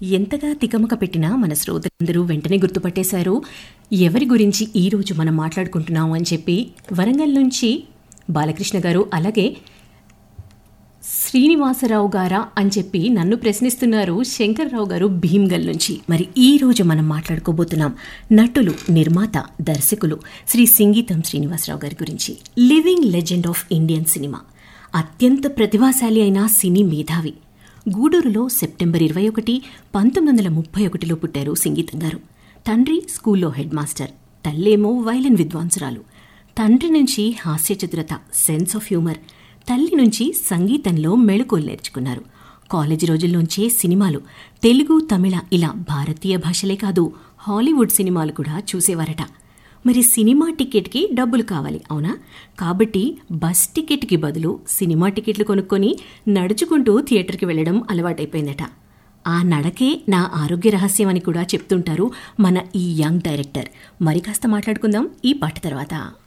ఎంతగా తికమక పెట్టినా మన శ్రోతలందరూ వెంటనే గుర్తుపట్టేశారు ఎవరి గురించి ఈ రోజు మనం మాట్లాడుకుంటున్నాం అని చెప్పి వరంగల్ నుంచి బాలకృష్ణ గారు అలాగే శ్రీనివాసరావు గారా అని చెప్పి నన్ను ప్రశ్నిస్తున్నారు శంకర్రావు గారు భీమ్గల్ నుంచి మరి ఈ రోజు మనం మాట్లాడుకోబోతున్నాం నటులు నిర్మాత దర్శకులు శ్రీ సింగీతం శ్రీనివాసరావు గారి గురించి living legend of Indian cinema అత్యంత ప్రతిభాశాలి అయిన సినీ మేధావి గూడూరులో సెప్టెంబర్ ఇరవై ఒకటి పంతొమ్మిది వందల ముప్పై ఒకటిలో పుట్టారు సంగీతం గారు తండ్రి స్కూల్లో హెడ్ మాస్టర్ తల్లేమో వైలిన్ విద్వాంసురాలు తండ్రి నుంచి హాస్య చతురత సెన్స్ ఆఫ్ హ్యూమర్ తల్లి నుంచి సంగీతంలో మెళుకువలు నేర్చుకున్నారు కాలేజీ రోజుల్లోంచే సినిమాలు తెలుగు తమిళ ఇలా భారతీయ భాషలే కాదు హాలీవుడ్ సినిమాలు కూడా చూసేవారట మరి సినిమా టికెట్కి డబ్బులు కావాలి అవునా కాబట్టి బస్ టికెట్కి బదులు సినిమా టికెట్లు కొనుక్కొని నడుచుకుంటూ థియేటర్కి వెళ్ళడం అలవాటైపోయిందట ఆ నడకే నా ఆరోగ్య రహస్యం అని కూడా చెప్తుంటారు మన ఈ యంగ్ డైరెక్టర్ మరి కాస్త మాట్లాడుకుందాం ఈ పాట తర్వాత